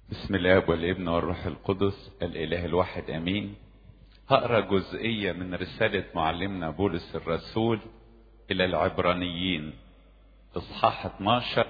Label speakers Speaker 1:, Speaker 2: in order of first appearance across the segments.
Speaker 1: بسم الاب والابن والروح القدس الاله الواحد امين هقرا جزئيه من رساله معلمنا بولس الرسول الى العبرانيين اصحاح 12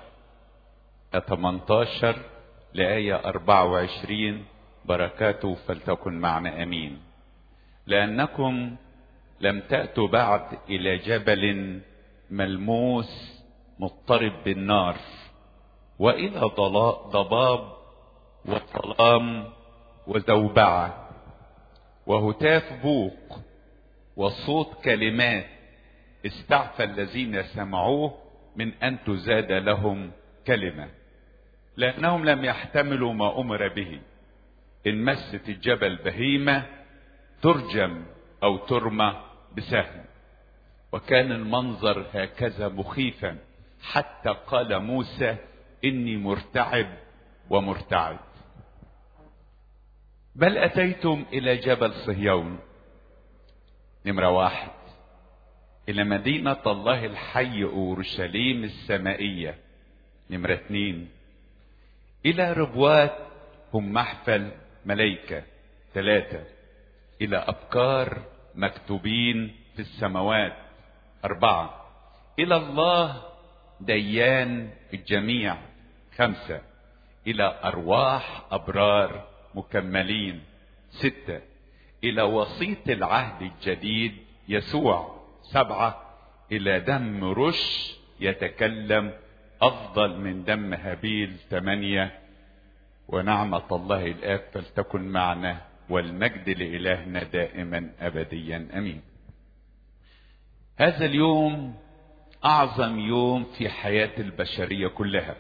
Speaker 1: 18 لايه 24 بركاته فلتكن معنا امين لانكم لم تاتوا بعد الى جبل ملموس مضطرب بالنار والى ضباب وظلام وزوبعه وهتاف بوق وصوت كلمات استعفى الذين سمعوه من ان تزاد لهم كلمه لانهم لم يحتملوا ما امر به ان مست الجبل بهيمه ترجم او ترمى بسهم وكان المنظر هكذا مخيفا حتى قال موسى اني مرتعب ومرتعد بل اتيتم الى جبل صهيون نمره واحد الى مدينه الله الحي اورشليم السمائيه نمره اتنين الى ربوات هم محفل ملائكه ثلاثه الى ابكار مكتوبين في السماوات اربعه الى الله ديان الجميع خمسه الى ارواح ابرار مكملين ستة إلى وسيط العهد الجديد يسوع سبعة إلى دم رش يتكلم أفضل من دم هابيل ثمانية ونعمة الله الآب فلتكن معنا والمجد لإلهنا دائما أبديا أمين هذا اليوم أعظم يوم في حياة البشرية كلها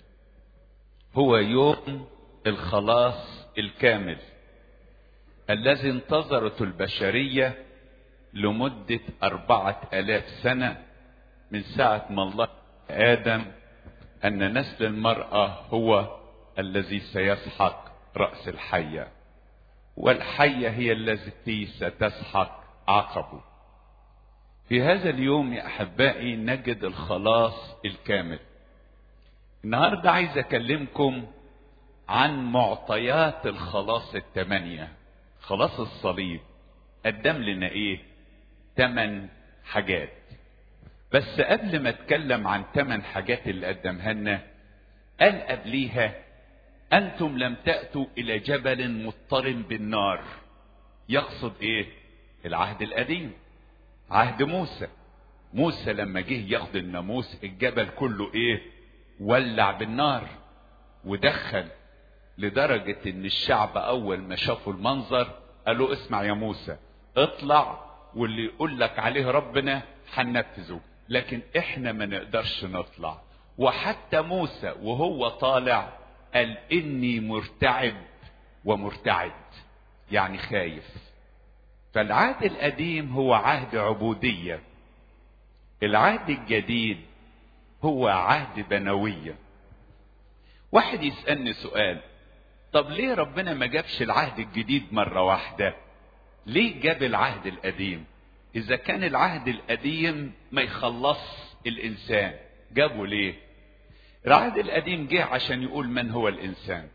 Speaker 1: هو يوم الخلاص الكامل الذي انتظرته البشرية لمدة أربعة آلاف سنة من ساعة ما الله آدم أن نسل المرأة هو الذي سيسحق رأس الحية والحية هي التي ستسحق عقبه في هذا اليوم يا أحبائي نجد الخلاص الكامل النهاردة عايز أكلمكم عن معطيات الخلاص الثمانية خلاص الصليب قدم لنا ايه ثمان حاجات بس قبل ما اتكلم عن ثمان حاجات اللي قدمها لنا قال قبليها انتم لم تاتوا الى جبل مضطرم بالنار يقصد ايه العهد القديم عهد موسى موسى لما جه ياخد الناموس الجبل كله ايه ولع بالنار ودخل لدرجة ان الشعب اول ما شافوا المنظر قالوا اسمع يا موسى اطلع واللي يقول لك عليه ربنا هننفذه لكن احنا ما نقدرش نطلع وحتى موسى وهو طالع قال اني مرتعب ومرتعد يعني خايف فالعهد القديم هو عهد عبودية العهد الجديد هو عهد بنوية واحد يسألني سؤال طب ليه ربنا ما جابش العهد الجديد مرة واحدة ليه جاب العهد القديم اذا كان العهد القديم ما يخلص الانسان جابه ليه العهد القديم جه عشان يقول من هو الانسان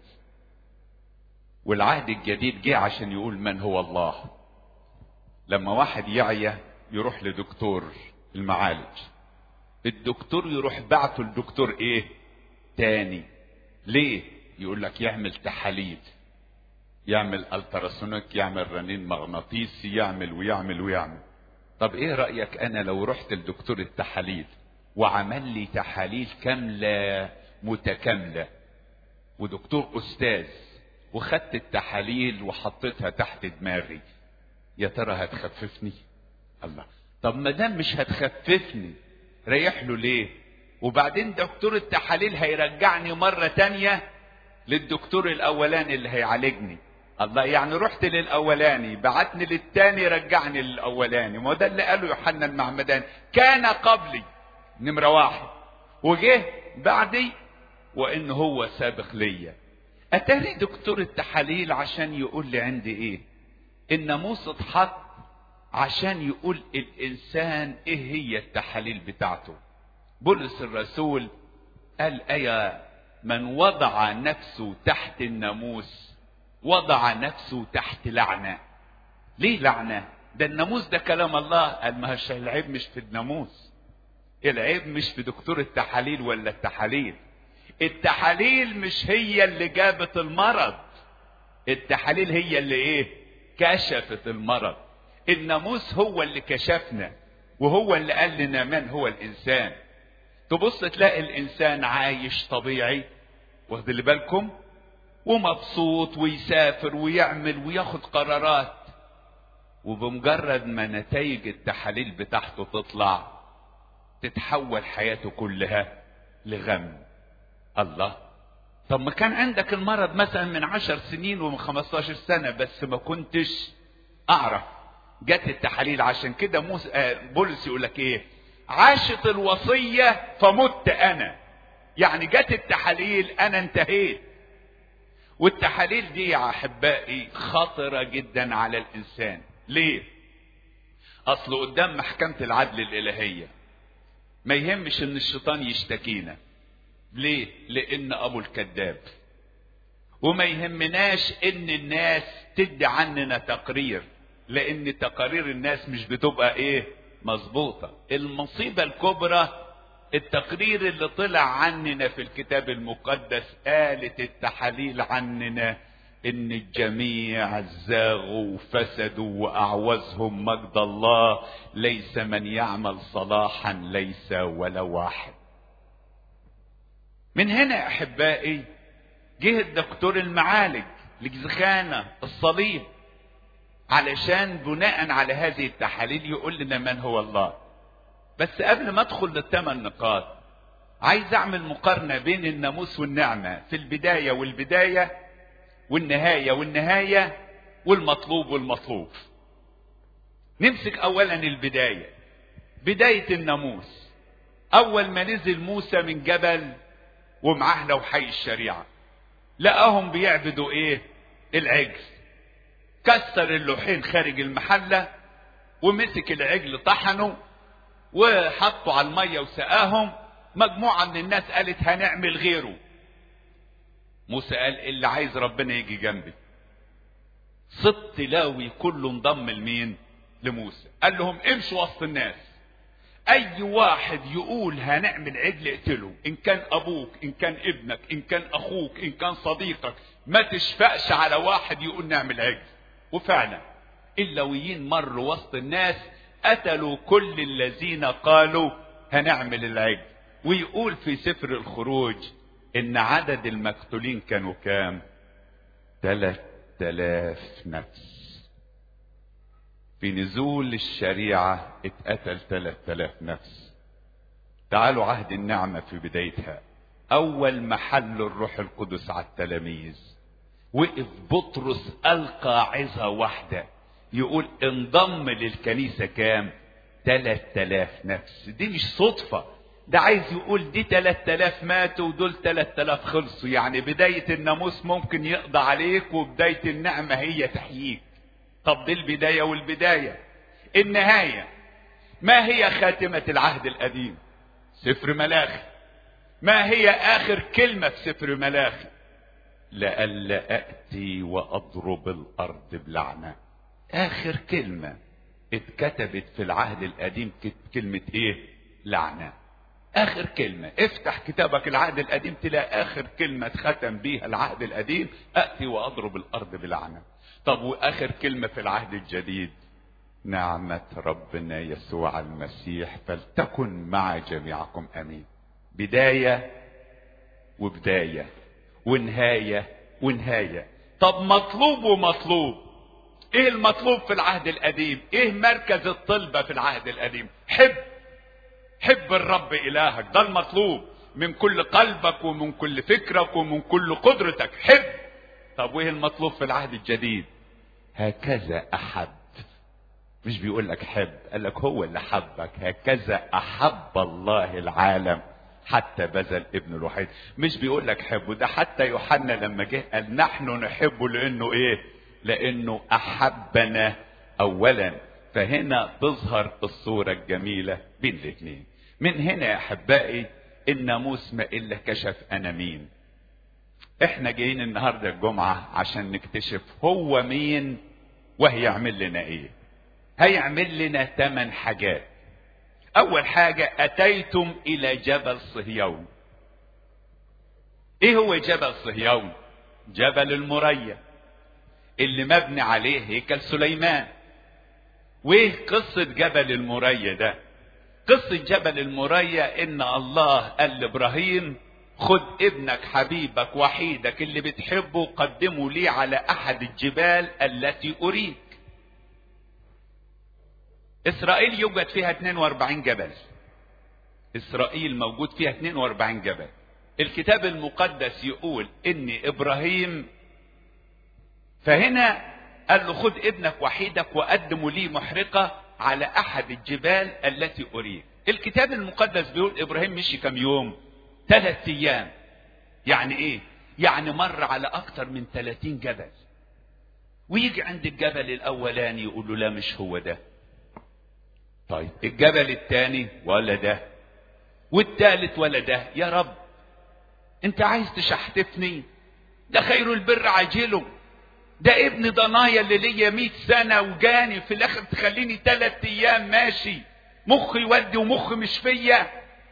Speaker 1: والعهد الجديد جه عشان يقول من هو الله لما واحد يعيا يروح لدكتور المعالج الدكتور يروح بعته لدكتور ايه تاني ليه يقول لك يعمل تحاليل يعمل التراسونيك يعمل رنين مغناطيسي يعمل ويعمل ويعمل طب ايه رايك انا لو رحت لدكتور التحاليل وعمل لي تحاليل كامله متكامله ودكتور استاذ وخدت التحاليل وحطيتها تحت دماغي يا ترى هتخففني الله طب ما دام مش هتخففني ريح له ليه وبعدين دكتور التحاليل هيرجعني مرة تانية للدكتور الأولاني اللي هيعالجني الله يعني رحت للأولاني بعتني للتاني رجعني للأولاني ما ده اللي قاله يوحنا المعمدان كان قبلي نمرة واحد وجه بعدي وإن هو سابق ليا أتاري دكتور التحاليل عشان يقول لي عندي إيه الناموس اتحط عشان يقول الإنسان إيه هي التحاليل بتاعته بولس الرسول قال آية من وضع نفسه تحت الناموس وضع نفسه تحت لعنة ليه لعنة ده الناموس ده كلام الله قال ما هش العيب مش في الناموس العيب مش في دكتور التحاليل ولا التحاليل التحاليل مش هي اللي جابت المرض التحاليل هي اللي ايه كشفت المرض الناموس هو اللي كشفنا وهو اللي قال لنا من هو الانسان تبص تلاقي الانسان عايش طبيعي واخد اللي بالكم ومبسوط ويسافر ويعمل وياخد قرارات وبمجرد ما نتائج التحاليل بتاعته تطلع تتحول حياته كلها لغم الله طب ما كان عندك المرض مثلا من عشر سنين ومن خمستاشر سنة بس ما كنتش أعرف جت التحاليل عشان كده موسى آه بولس يقول لك إيه عاشت الوصية فمت أنا يعني جت التحاليل أنا انتهيت والتحاليل دي يا أحبائي خطرة جدا على الإنسان ليه؟ أصل قدام محكمة العدل الإلهية ما يهمش إن الشيطان يشتكينا ليه؟ لأن أبو الكذاب وما يهمناش إن الناس تدي عننا تقرير لأن تقارير الناس مش بتبقى إيه؟ مظبوطة المصيبة الكبرى التقرير اللي طلع عننا في الكتاب المقدس قالت التحاليل عننا ان الجميع زاغوا وفسدوا واعوزهم مجد الله ليس من يعمل صلاحا ليس ولا واحد من هنا يا احبائي جه الدكتور المعالج لجزخانة الصليب علشان بناء على هذه التحاليل يقول لنا من هو الله بس قبل ما ادخل للثمان نقاط عايز اعمل مقارنه بين الناموس والنعمه في البدايه والبدايه والنهايه والنهايه والمطلوب والمطلوب نمسك اولا البدايه بدايه الناموس اول ما نزل موسى من جبل ومعاه لوحي الشريعه لقاهم بيعبدوا ايه العجل كسر اللوحين خارج المحله ومسك العجل طحنه وحطوا على المية وسقاهم مجموعة من الناس قالت هنعمل غيره موسى قال اللي عايز ربنا يجي جنبي سبط لاوي كله انضم لمين لموسى قال لهم امشوا وسط الناس اي واحد يقول هنعمل عجل اقتله ان كان ابوك ان كان ابنك ان كان اخوك ان كان صديقك ما تشفقش على واحد يقول نعمل عجل وفعلا اللويين مروا وسط الناس قتلوا كل الذين قالوا هنعمل العجل ويقول في سفر الخروج ان عدد المقتولين كانوا كام ثلاث تلاف نفس في نزول الشريعة اتقتل ثلاث تلاف نفس تعالوا عهد النعمة في بدايتها أول محل الروح القدس على التلاميذ وقف بطرس ألقى عظة واحدة يقول انضم للكنيسة كام تلات تلاف نفس دي مش صدفة ده عايز يقول دي تلات تلاف ماتوا ودول تلات تلاف خلصوا يعني بداية الناموس ممكن يقضى عليك وبداية النعمة هي تحييك طب دي البداية والبداية النهاية ما هي خاتمة العهد القديم سفر ملاخي ما هي آخر كلمة في سفر ملاخي لئلا أأتي وأضرب الأرض بلعنة آخر كلمة اتكتبت في العهد القديم كلمة إيه؟ لعنة. آخر كلمة، افتح كتابك العهد القديم تلاقي آخر كلمة اتختم بيها العهد القديم أتي وأضرب الأرض بلعنة. طب وآخر كلمة في العهد الجديد نعمة ربنا يسوع المسيح فلتكن مع جميعكم أمين. بداية وبداية ونهاية ونهاية. طب مطلوب ومطلوب ايه المطلوب في العهد القديم ايه مركز الطلبة في العهد القديم حب حب الرب الهك ده المطلوب من كل قلبك ومن كل فكرك ومن كل قدرتك حب طب وايه المطلوب في العهد الجديد هكذا احب مش بيقول لك حب قال لك هو اللي حبك هكذا احب الله العالم حتى بذل ابن الوحيد مش بيقول لك حبه ده حتى يوحنا لما جه قال نحن نحبه لانه ايه لانه احبنا اولا فهنا تظهر الصوره الجميله بين الاثنين من هنا يا احبائي الناموس ما الا كشف انا مين احنا جايين النهاردة الجمعة عشان نكتشف هو مين وهيعمل لنا ايه هيعمل لنا ثمان حاجات اول حاجة اتيتم الى جبل صهيون ايه هو جبل صهيون جبل المريا اللي مبني عليه هيكل سليمان وايه قصة جبل المريا ده قصة جبل المريا ان الله قال لابراهيم خد ابنك حبيبك وحيدك اللي بتحبه قدمه لي على احد الجبال التي اريك اسرائيل يوجد فيها 42 جبل اسرائيل موجود فيها 42 جبل الكتاب المقدس يقول ان ابراهيم فهنا قال له خد ابنك وحيدك وقدمه لي محرقة على احد الجبال التي اريك الكتاب المقدس بيقول ابراهيم مشي كم يوم ثلاث ايام يعني ايه يعني مر على اكتر من 30 جبل ويجي عند الجبل الاولاني يقول له لا مش هو ده طيب الجبل الثاني ولا ده والثالث ولا ده يا رب انت عايز تشحتفني ده خير البر عاجله ده ابن ضنايا اللي ليا 100 سنه وجاني في الاخر تخليني ثلاث ايام ماشي مخي يودي ومخي مش فيا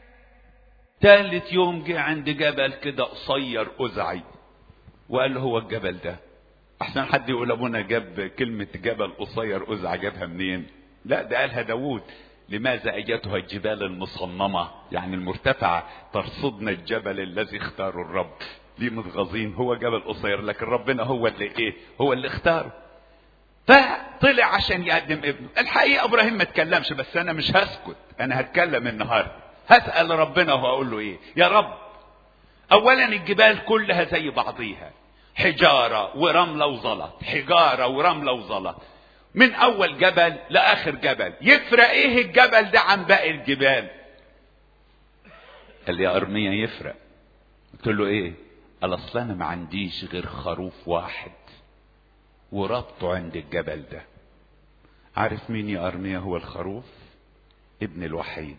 Speaker 1: ثالث يوم جه عند جبل كده قصير أزعي وقال له هو الجبل ده احسن حد يقول ابونا جاب كلمة جبل قصير أزعى جابها منين لا ده قالها داوود لماذا اجتها الجبال المصممة يعني المرتفعة ترصدنا الجبل الذي اختاره الرب ليه متغاظين هو جبل قصير لكن ربنا هو اللي ايه هو اللي اختاره فطلع عشان يقدم ابنه الحقيقة ابراهيم ما اتكلمش بس انا مش هسكت انا هتكلم النهارده هسأل ربنا وهقول له ايه يا رب اولا الجبال كلها زي بعضيها حجارة ورملة وزلط حجارة ورملة وزلط من اول جبل لاخر جبل يفرق ايه الجبل ده عن باقي الجبال قال لي يا ارميا يفرق قلت له ايه قال اصل انا ما عنديش غير خروف واحد وربطه عند الجبل ده عارف مين يا ارميا هو الخروف ابن الوحيد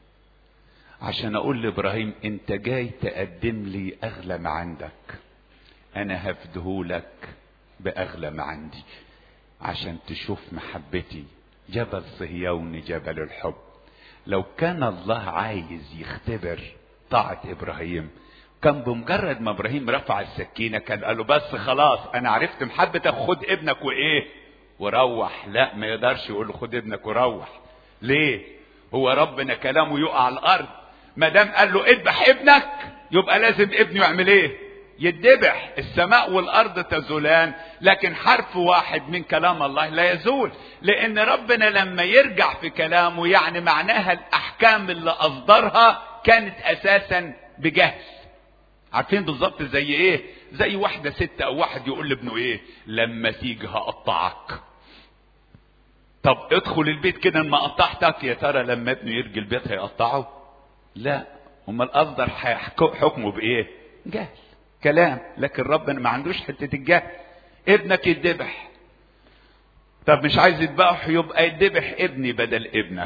Speaker 1: عشان اقول لابراهيم انت جاي تقدم لي اغلى ما عندك انا هفدهولك باغلى ما عندي عشان تشوف محبتي جبل صهيون جبل الحب لو كان الله عايز يختبر طاعة ابراهيم كان بمجرد ما ابراهيم رفع السكينة كان قال له بس خلاص انا عرفت محبتك خد ابنك وايه وروح لا ما يقدرش يقول له خد ابنك وروح ليه هو ربنا كلامه يقع على الارض ما دام قال له اذبح ابنك يبقى لازم ابنه يعمل ايه يدبح السماء والارض تزولان لكن حرف واحد من كلام الله لا يزول لان ربنا لما يرجع في كلامه يعني معناها الاحكام اللي اصدرها كانت اساسا بجهل عارفين بالظبط زي ايه زي واحده ست او واحد يقول لابنه ايه لما تيجي هقطعك طب ادخل البيت كده ما قطعتك يا ترى لما ابنه يرجي البيت هيقطعه لا امال الافضل حكمه بايه جهل كلام لكن ربنا ما عندوش حته الجهل ابنك يتذبح طب مش عايز يذبح يبقى يذبح ابني بدل ابنك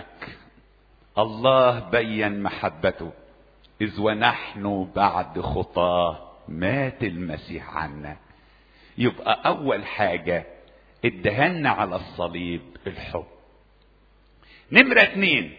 Speaker 1: الله بين محبته اذ ونحن بعد خطاه مات المسيح عنا يبقى اول حاجه ادهنا على الصليب الحب نمرة اتنين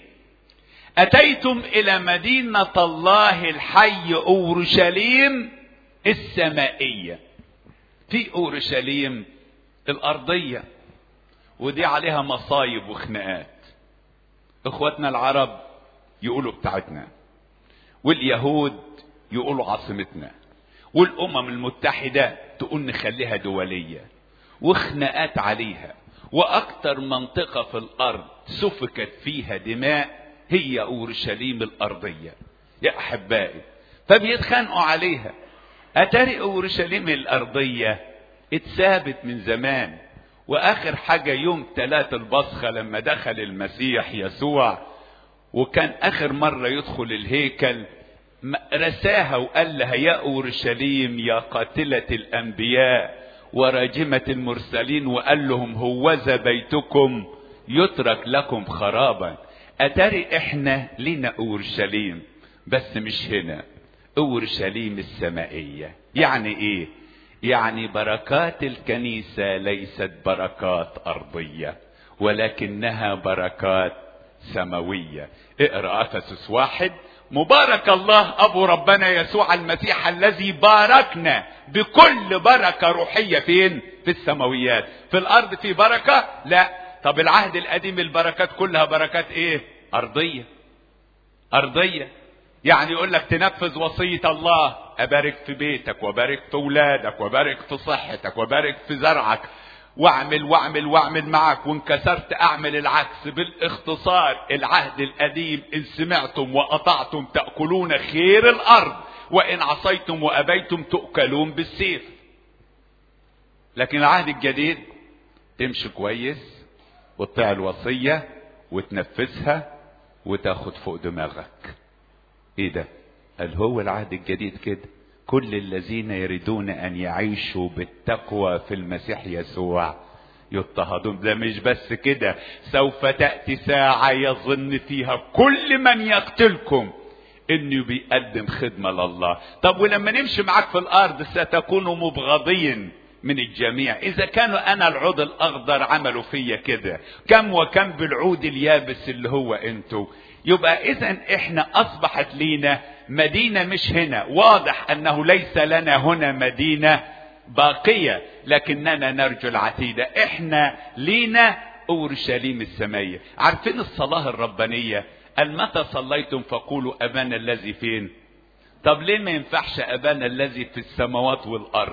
Speaker 1: اتيتم الى مدينة الله الحي اورشليم السمائية في اورشليم الارضية ودي عليها مصايب وخناقات اخواتنا العرب يقولوا بتاعتنا واليهود يقولوا عاصمتنا والامم المتحدة تقول نخليها دولية وخناقات عليها واكتر منطقة في الارض سفكت فيها دماء هي اورشليم الارضية يا احبائي فبيتخانقوا عليها اتاري اورشليم الارضية اتثابت من زمان واخر حاجة يوم ثلاث البصخة لما دخل المسيح يسوع وكان اخر مرة يدخل الهيكل رساها وقال لها يا اورشليم يا قاتلة الانبياء وراجمة المرسلين وقال لهم هوذا بيتكم يترك لكم خرابا اتاري احنا لينا اورشليم بس مش هنا اورشليم السمائية يعني ايه يعني بركات الكنيسة ليست بركات أرضية ولكنها بركات سماوية اقرأ أفسس واحد مبارك الله أبو ربنا يسوع المسيح الذي باركنا بكل بركة روحية فين في السماويات في الأرض في بركة لا طب العهد القديم البركات كلها بركات ايه أرضية أرضية يعني يقول لك تنفذ وصية الله أبارك في بيتك وبارك في أولادك وبارك في صحتك وبارك في زرعك واعمل واعمل واعمل معك وانكسرت اعمل العكس بالاختصار العهد القديم ان سمعتم واطعتم تاكلون خير الارض وان عصيتم وابيتم تؤكلون بالسيف لكن العهد الجديد تمشي كويس وتطيع الوصيه وتنفذها وتاخد فوق دماغك ايه ده قال هو العهد الجديد كده كل الذين يريدون ان يعيشوا بالتقوى في المسيح يسوع يضطهدون ده مش بس كده سوف تأتي ساعة يظن فيها كل من يقتلكم انه بيقدم خدمة لله طب ولما نمشي معاك في الارض ستكونوا مبغضين من الجميع اذا كانوا انا العود الاخضر عملوا فيا كده كم وكم بالعود اليابس اللي هو انتوا يبقى اذا احنا اصبحت لينا مدينة مش هنا واضح انه ليس لنا هنا مدينة باقية لكننا نرجو العتيدة احنا لينا اورشليم السمية عارفين الصلاة الربانية قال متى صليتم فقولوا ابانا الذي فين طب ليه ما ينفعش ابانا الذي في السماوات والارض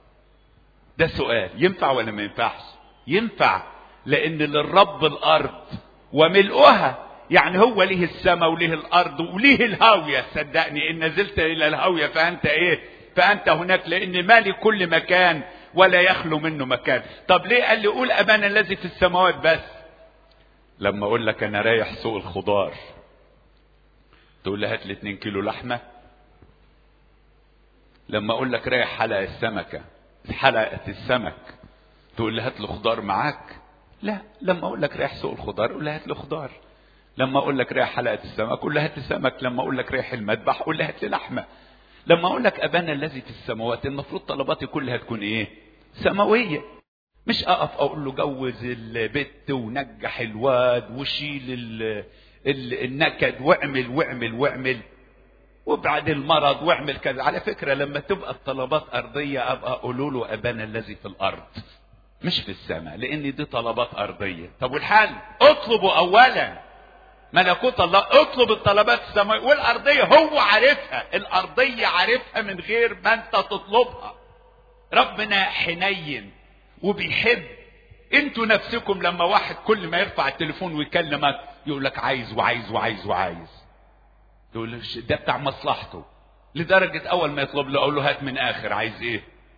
Speaker 1: ده سؤال ينفع ولا ما ينفعش ينفع لان للرب الارض وملؤها يعني هو ليه السماء وليه الارض وليه الهاويه صدقني ان نزلت الى الهاويه فانت ايه فانت هناك لان مالي كل مكان ولا يخلو منه مكان طب ليه قال لي قول ابانا الذي في السماوات بس لما اقول لك انا رايح سوق الخضار تقول لي هات لي 2 كيلو لحمه لما اقول لك رايح حلقه السمكه حلقه السمك تقول لي هات لي خضار معاك لا لما اقول لك رايح سوق الخضار قول لي هات لي خضار لما اقول لك رايح حلقه السمك قول لي هات لي سمك لما اقول لك رايح المذبح قول لي هات لي لحمه لما اقول لك ابانا الذي في السماوات المفروض طلباتي كلها تكون ايه سماويه مش اقف اقول له جوز البت ونجح الواد وشيل ال ال النكد واعمل واعمل واعمل وابعد المرض واعمل كذا على فكره لما تبقى الطلبات ارضيه ابقى اقول له ابانا الذي في الارض مش في السماء لان دي طلبات ارضيه طب والحل اطلبوا اولا ملكوت الله اطلب الطلبات السماوية والأرضية هو عارفها الأرضية عارفها من غير ما أنت تطلبها ربنا حنين وبيحب انتوا نفسكم لما واحد كل ما يرفع التليفون ويكلمك يقول لك عايز وعايز وعايز وعايز تقول ده بتاع مصلحته لدرجة أول ما يطلب له أقول له هات من آخر عايز إيه؟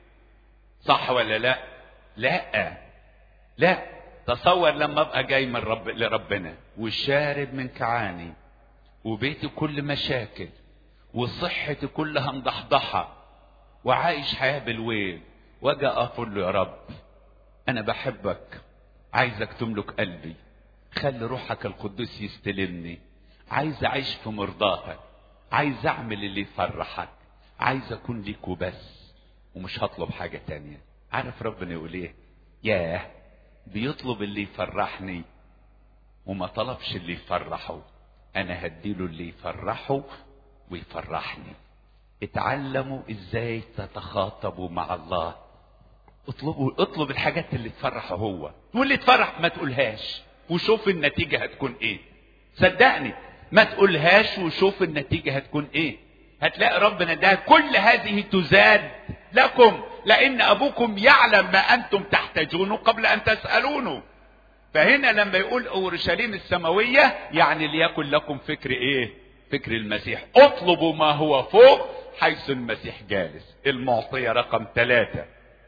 Speaker 1: صح ولا لا؟ لا لا تصور لما ابقى جاي من رب لربنا وشارب من كعاني وبيتي كل مشاكل وصحتي كلها مضحضحة وعايش حياة بالويل واجي اقول له يا رب انا بحبك عايزك تملك قلبي خلي روحك القدوس يستلمني عايز اعيش في مرضاتك عايز اعمل اللي يفرحك عايز اكون ليك وبس ومش هطلب حاجة تانية عارف ربنا يقول ايه ياه بيطلب اللي يفرحني وما طلبش اللي يفرحه انا هديله اللي يفرحه ويفرحني اتعلموا ازاي تتخاطبوا مع الله اطلبوا اطلب الحاجات اللي تفرحه هو واللي تفرح ما تقولهاش وشوف النتيجة هتكون ايه صدقني ما تقولهاش وشوف النتيجة هتكون ايه هتلاقي ربنا ده كل هذه تزاد لكم لان ابوكم يعلم ما انتم تحتاجونه قبل ان تسالونه فهنا لما يقول اورشليم السماويه يعني ليكن لكم فكر ايه فكر المسيح اطلبوا ما هو فوق حيث المسيح جالس المعطيه رقم ثلاثة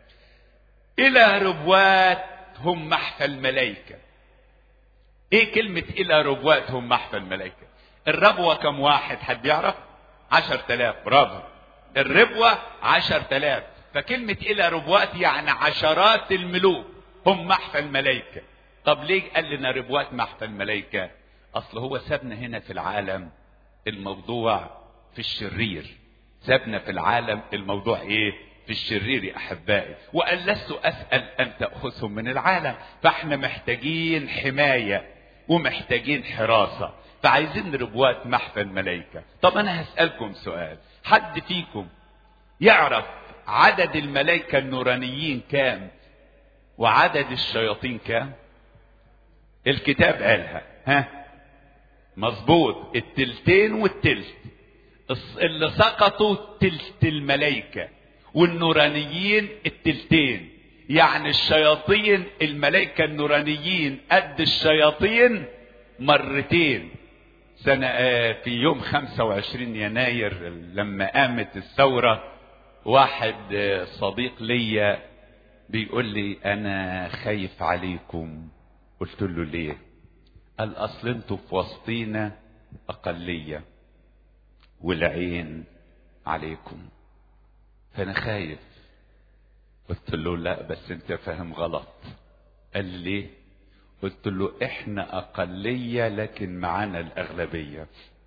Speaker 1: الى ربوات هم محفى الملائكه ايه كلمه الى ربوات هم محفى الملائكه الربوه كم واحد حد يعرف عشر تلاف برافو الربوة عشر تلاف فكلمة إلى ربوات يعني عشرات الملوك هم محفى الملائكة طب ليه قال لنا ربوات محفى الملائكة أصل هو سابنا هنا في العالم الموضوع في الشرير سابنا في العالم الموضوع إيه في الشرير احبائي وقال لست اسال ان تاخذهم من العالم فاحنا محتاجين حمايه ومحتاجين حراسه فعايزين ربوات محفى الملائكه طب انا هسالكم سؤال حد فيكم يعرف عدد الملائكه النورانيين كام وعدد الشياطين كام الكتاب قالها ها مظبوط التلتين والتلت اللي سقطوا تلت الملائكة والنورانيين التلتين يعني الشياطين الملائكة النورانيين قد الشياطين مرتين سنة في يوم 25 يناير لما قامت الثورة واحد صديق ليا بيقول لي أنا خايف عليكم قلت له ليه قال أصل انتوا في وسطينا أقلية والعين عليكم فأنا خايف قلت له لا بس انت فاهم غلط قال لي قلت له احنا أقلية لكن معانا الأغلبية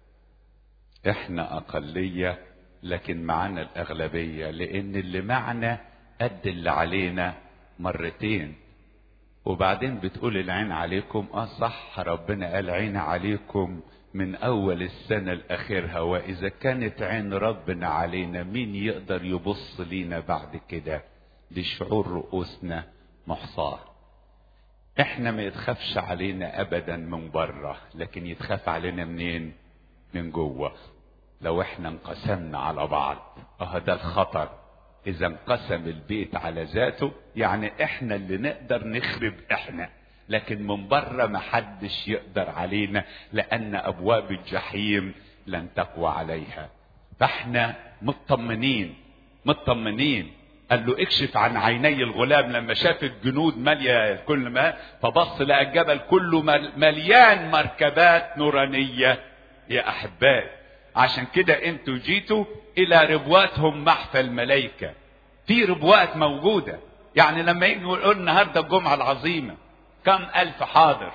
Speaker 1: احنا أقلية لكن معانا الأغلبية لأن اللي معنا قد اللي علينا مرتين وبعدين بتقول العين عليكم اه صح ربنا قال عين عليكم من اول السنة لاخرها واذا كانت عين ربنا علينا مين يقدر يبص لينا بعد كده دي شعور رؤوسنا محصاة احنا ما يتخافش علينا ابدا من بره لكن يتخاف علينا منين من جوه لو احنا انقسمنا على بعض اه ده الخطر اذا انقسم البيت على ذاته يعني احنا اللي نقدر نخرب احنا لكن من بره ما حدش يقدر علينا لان ابواب الجحيم لن تقوى عليها فاحنا مطمنين مطمنين قال له اكشف عن عيني الغلام لما شاف الجنود ماليه كل ما فبص لقى الجبل كله مليان مركبات نورانيه يا احبائي عشان كده انتوا جيتوا الى ربواتهم محفى الملائكه في ربوات موجوده يعني لما يجي يقول النهارده الجمعه العظيمه كم الف حاضر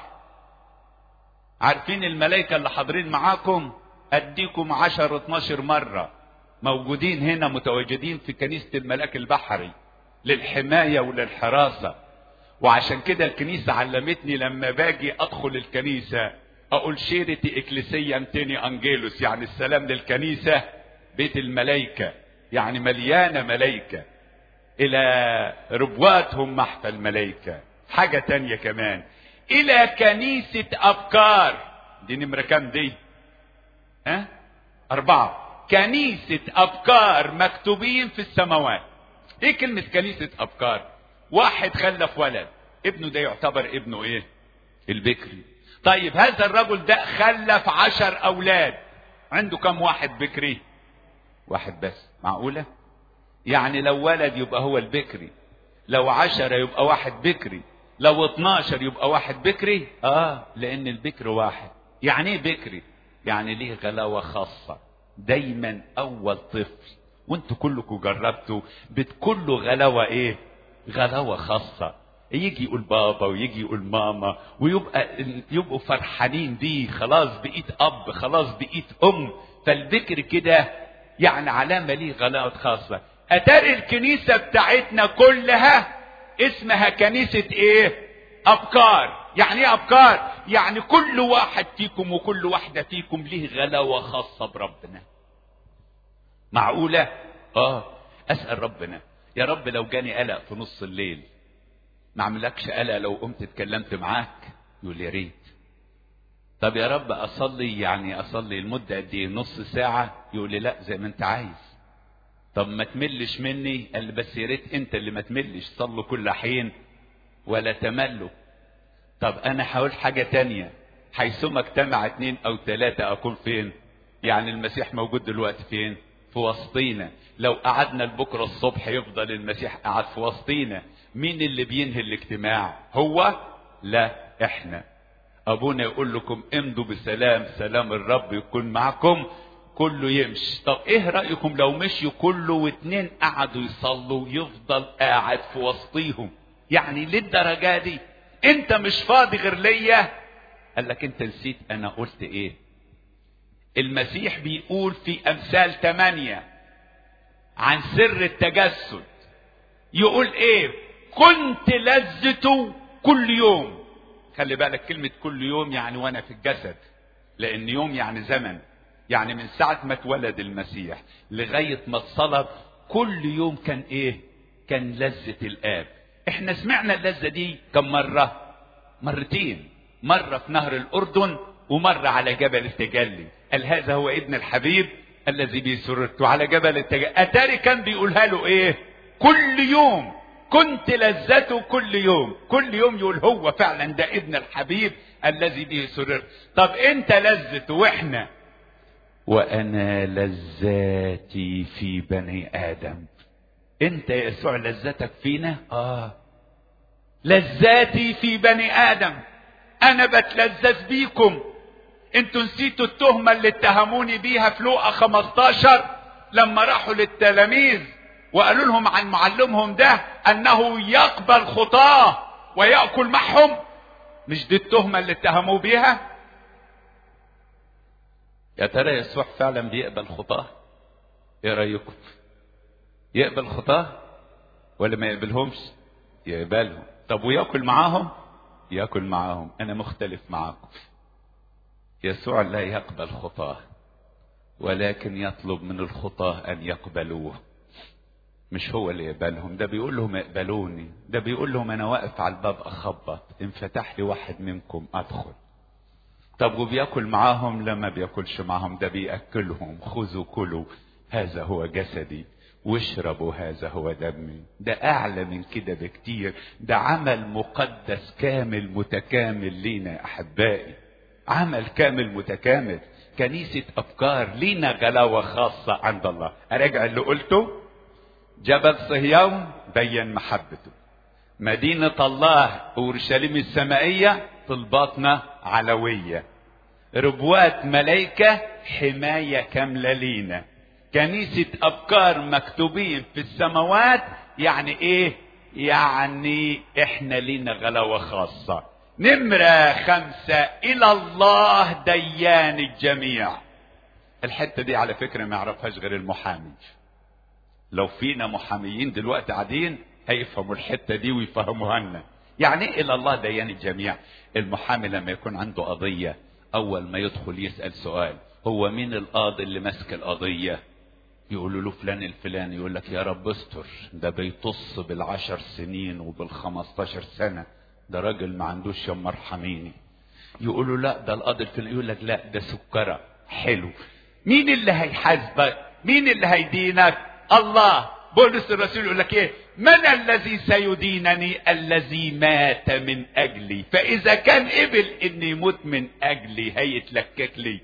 Speaker 1: عارفين الملائكه اللي حاضرين معاكم اديكم عشر 12 مره موجودين هنا متواجدين في كنيسه الملاك البحري للحمايه وللحراسه وعشان كده الكنيسه علمتني لما باجي ادخل الكنيسه اقول شيرتي اكليسيا تاني انجيلوس يعني السلام للكنيسة بيت الملائكة يعني مليانة ملائكة الى ربواتهم محفى الملائكة حاجة تانية كمان الى كنيسة افكار دي نمرة كام دي ها اربعة كنيسة افكار مكتوبين في السماوات ايه كلمة كنيسة افكار واحد خلف ولد ابنه ده يعتبر ابنه ايه البكري طيب هذا الرجل ده خلف عشر اولاد عنده كم واحد بكري واحد بس معقولة يعني لو ولد يبقى هو البكري لو عشرة يبقى واحد بكري لو اتناشر يبقى واحد بكري اه لان البكر واحد يعني ايه بكري يعني ليه غلاوة خاصة دايما اول طفل وانتوا كلكم جربتوا بتكله غلاوة ايه غلاوة خاصة يجي يقول بابا ويجي يقول ماما ويبقى يبقوا فرحانين بيه خلاص بقيت اب خلاص بقيت ام فالبكر كده يعني علامه ليه غلاوه خاصه اتاري الكنيسه بتاعتنا كلها اسمها كنيسه ايه افكار يعني ايه افكار يعني كل واحد فيكم وكل واحده فيكم ليه غلاوه خاصه بربنا معقوله اه اسال ربنا يا رب لو جاني قلق في نص الليل ما اعملكش قلق لو قمت اتكلمت معاك يقول يا ريت طب يا رب اصلي يعني اصلي المده قد ايه نص ساعه يقول لي لا زي ما انت عايز طب ما تملش مني قال لي بس يا ريت انت اللي ما تملش صلوا كل حين ولا تملوا طب انا هقول حاجه تانية حيثما اجتمع اتنين او ثلاثه اكون فين يعني المسيح موجود دلوقتي فين في وسطينا لو قعدنا لبكره الصبح يفضل المسيح قاعد في وسطينا مين اللي بينهي الاجتماع هو لا احنا ابونا يقول لكم امضوا بسلام سلام الرب يكون معكم كله يمشي طب ايه رايكم لو مشيوا كله واتنين قعدوا يصلوا يفضل قاعد في وسطيهم يعني للدرجه دي انت مش فاضي غير ليا قال لك انت نسيت انا قلت ايه المسيح بيقول في امثال ثمانية عن سر التجسد يقول ايه كنت لذته كل يوم خلي بالك كلمة كل يوم يعني وانا في الجسد لان يوم يعني زمن يعني من ساعة ما اتولد المسيح لغاية ما اتصلب كل يوم كان ايه كان لذة الاب احنا سمعنا اللذة دي كم مرة مرتين مرة في نهر الاردن ومرة على جبل التجلي قال هذا هو ابن الحبيب الذي به سررت على جبل التجلي اتاري كان بيقولها له ايه كل يوم كنت لذته كل يوم كل يوم يقول هو فعلا ده ابن الحبيب الذي به سررت طب انت لذته واحنا وانا لذاتي في بني ادم انت يا يسوع لذتك فينا اه لذاتي في بني ادم انا بتلذذ بيكم انتوا نسيتوا التهمه اللي اتهموني بيها في لوقا 15 لما راحوا للتلاميذ وقالوا لهم عن معلمهم ده انه يقبل خطاه وياكل معهم مش دي التهمه اللي اتهموه بيها يا ترى يسوع فعلا بيقبل خطاه ايه رايكم يقبل خطاه ولا ما يقبلهمش يقبلهم طب وياكل معاهم ياكل معاهم انا مختلف معاكم يسوع لا يقبل خطاه ولكن يطلب من الخطاه ان يقبلوه مش هو اللي يقبلهم ده بيقول لهم اقبلوني ده بيقول لهم انا واقف على الباب اخبط ان فتح لي واحد منكم ادخل طب وبياكل معاهم لما بياكلش معاهم ده بياكلهم خذوا كلوا هذا هو جسدي واشربوا هذا هو دمي ده اعلى من كده بكتير ده عمل مقدس كامل متكامل لينا يا احبائي عمل كامل متكامل كنيسة افكار لينا غلاوة خاصة عند الله اراجع اللي قلته جبل صهيون بين محبته مدينة الله اورشليم السمائية طلباتنا علوية ربوات ملائكة حماية كاملة لينا كنيسة أبكار مكتوبين في السماوات يعني إيه؟ يعني إحنا لينا غلاوة خاصة. نمرة خمسة إلى الله ديان الجميع. الحتة دي على فكرة ما يعرفهاش غير المحامي. لو فينا محاميين دلوقتي قاعدين هيفهموا الحتة دي ويفهموها لنا. يعني إيه إلى الله ديان الجميع؟ المحامي لما يكون عنده قضية أول ما يدخل يسأل سؤال هو مين القاضي اللي ماسك القضية؟ يقولوا له فلان الفلاني يقول لك يا رب استر ده بيطص بالعشر سنين وبالخمستاشر سنة ده راجل ما عندوش يوم مرحميني يقولوا لا ده القاضي الفلاني يقول لك لا ده سكرة حلو مين اللي هيحاسبك مين اللي هيدينك الله بولس الرسول يقول لك ايه من الذي سيدينني الذي مات من اجلي فاذا كان قبل ان يموت من اجلي هيتلكك لي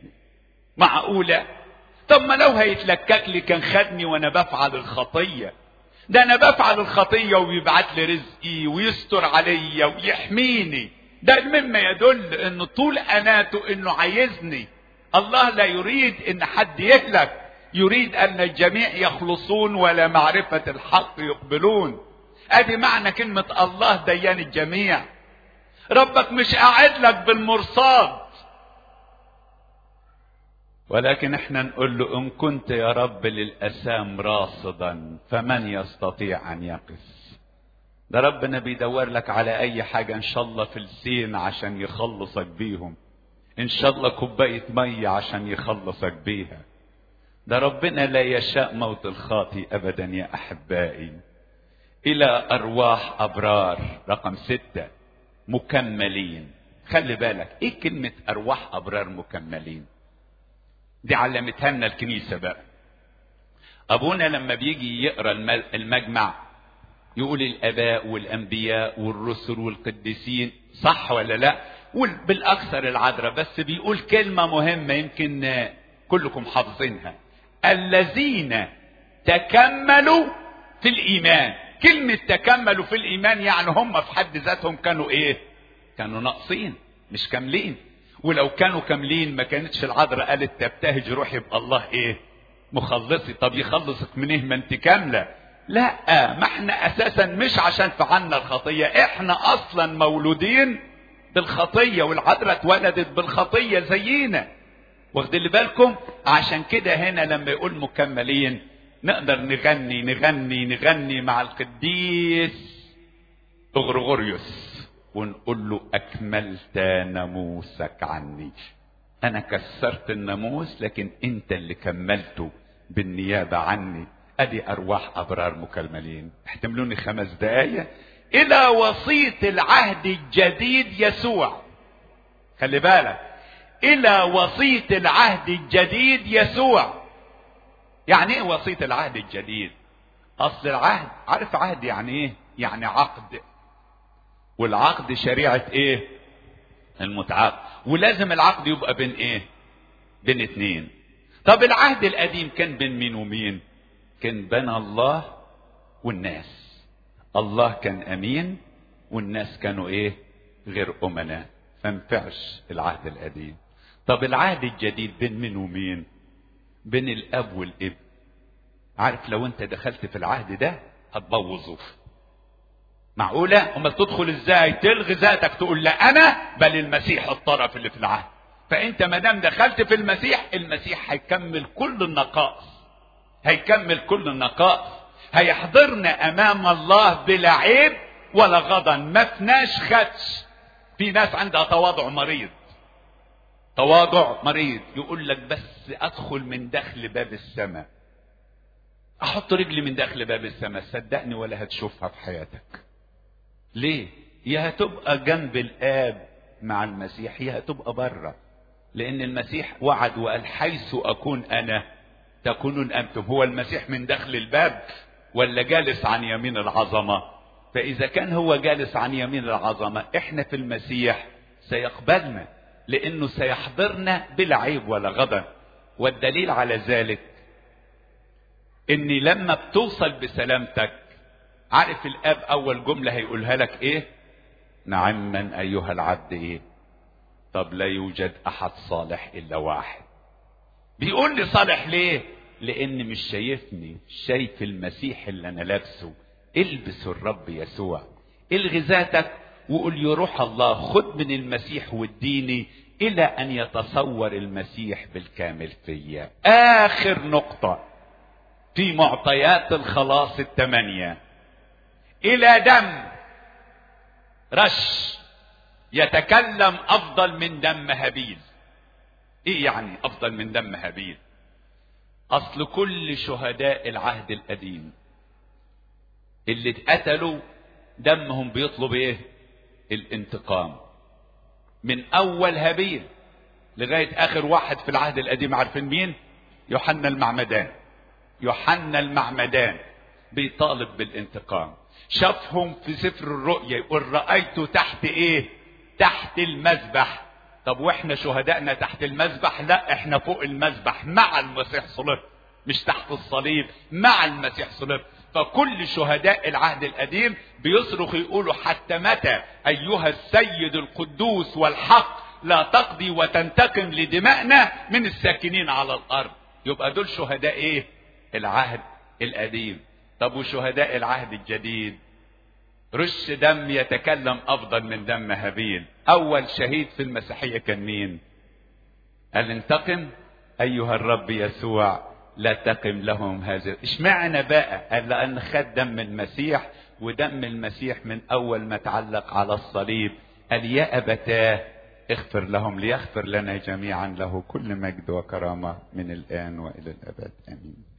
Speaker 1: معقوله طب ما لو هيتلكك لي كان خدني وانا بفعل الخطيه ده انا بفعل الخطيه وبيبعت لي رزقي ويستر عليا ويحميني ده مما يدل ان طول اناته انه عايزني الله لا يريد ان حد يهلك يريد ان الجميع يخلصون ولا معرفه الحق يقبلون ادي معنى كلمه الله ديان الجميع ربك مش قاعد لك بالمرصاد ولكن احنا نقول له ان كنت يا رب للاسام راصدا فمن يستطيع ان يقف ده ربنا بيدور لك على اي حاجة ان شاء الله فلسين عشان يخلصك بيهم ان شاء الله كوباية مية عشان يخلصك بيها ده ربنا لا يشاء موت الخاطي ابدا يا احبائي الى ارواح ابرار رقم ستة مكملين خلي بالك ايه كلمة ارواح ابرار مكملين دي علمتها لنا الكنيسة بقى أبونا لما بيجي يقرأ المجمع يقول الآباء والأنبياء والرسل والقديسين صح ولا لا بالأكثر العذراء بس بيقول كلمة مهمة يمكن كلكم حافظينها الذين تكملوا في الإيمان كلمة تكملوا في الإيمان يعني هم في حد ذاتهم كانوا إيه كانوا ناقصين مش كاملين ولو كانوا كاملين ما كانتش العذراء قالت تبتهج روح يبقى الله ايه مخلصي طب يخلصك من ايه ما انت كامله لا ما احنا اساسا مش عشان فعلنا الخطيه احنا اصلا مولودين بالخطيه والعذراء اتولدت بالخطيه زينا واخدين بالكم عشان كده هنا لما يقول مكملين نقدر نغني نغني نغني مع القديس اغرغوريوس ونقول له اكملت ناموسك عني انا كسرت الناموس لكن انت اللي كملته بالنيابه عني ادي ارواح ابرار مكلملين احتملوني خمس دقايق الى وسيط العهد الجديد يسوع خلي بالك الى وسيط العهد الجديد يسوع يعني ايه وسيط العهد الجديد اصل العهد عارف عهد يعني ايه يعني عقد والعقد شريعة ايه المتعاقد ولازم العقد يبقى بين ايه بين اتنين طب العهد القديم كان بين مين ومين كان بين الله والناس الله كان امين والناس كانوا ايه غير امناء فانفعش العهد القديم طب العهد الجديد بين مين ومين بين الاب والابن عارف لو انت دخلت في العهد ده هتبوظه معقولة؟ أمال تدخل ازاي؟ تلغي ذاتك تقول لا أنا بل المسيح الطرف اللي في العهد. فأنت ما دام دخلت في المسيح، المسيح هيكمل كل النقائص. هيكمل كل النقائص. هيحضرنا أمام الله بلا عيب ولا غضن، ما فيناش خدش. في ناس عندها تواضع مريض. تواضع مريض يقول لك بس أدخل من داخل باب السماء. أحط رجلي من داخل باب السماء، صدقني ولا هتشوفها في حياتك. ليه؟ يا هتبقى جنب الآب مع المسيح يا هتبقى بره لأن المسيح وعد وقال حيث أكون أنا تكونون أنتم هو المسيح من داخل الباب ولا جالس عن يمين العظمة فإذا كان هو جالس عن يمين العظمة إحنا في المسيح سيقبلنا لأنه سيحضرنا بلا عيب ولا غضب والدليل على ذلك إن لما بتوصل بسلامتك عارف الاب اول جمله هيقولها لك ايه نعما ايها العبد ايه طب لا يوجد احد صالح الا واحد بيقول لي صالح ليه لان مش شايفني شايف المسيح اللي انا لابسه البس الرب يسوع الغي ذاتك وقول يا روح الله خد من المسيح واديني الى ان يتصور المسيح بالكامل فيا اخر نقطه في معطيات الخلاص الثمانيه الى دم رش يتكلم افضل من دم هابيل ايه يعني افضل من دم هابيل اصل كل شهداء العهد القديم اللي اتقتلوا دمهم بيطلب ايه الانتقام من اول هابيل لغايه اخر واحد في العهد القديم عارفين مين يوحنا المعمدان يوحنا المعمدان بيطالب بالانتقام شافهم في سفر الرؤيا يقول رأيته تحت ايه تحت المذبح طب واحنا شهدائنا تحت المذبح لا احنا فوق المذبح مع المسيح صلب مش تحت الصليب مع المسيح صلب فكل شهداء العهد القديم بيصرخ يقولوا حتى متى ايها السيد القدوس والحق لا تقضي وتنتقم لدمائنا من الساكنين على الارض يبقى دول شهداء ايه العهد القديم طب وشهداء العهد الجديد رش دم يتكلم افضل من دم هابيل اول شهيد في المسيحيه كان مين قال انتقم ايها الرب يسوع لا تقم لهم هذا اشمعنى بقى قال لان خد دم المسيح ودم المسيح من اول ما تعلق على الصليب قال يا ابتاه اغفر لهم ليغفر لنا جميعا له كل مجد وكرامه من الان والى الابد امين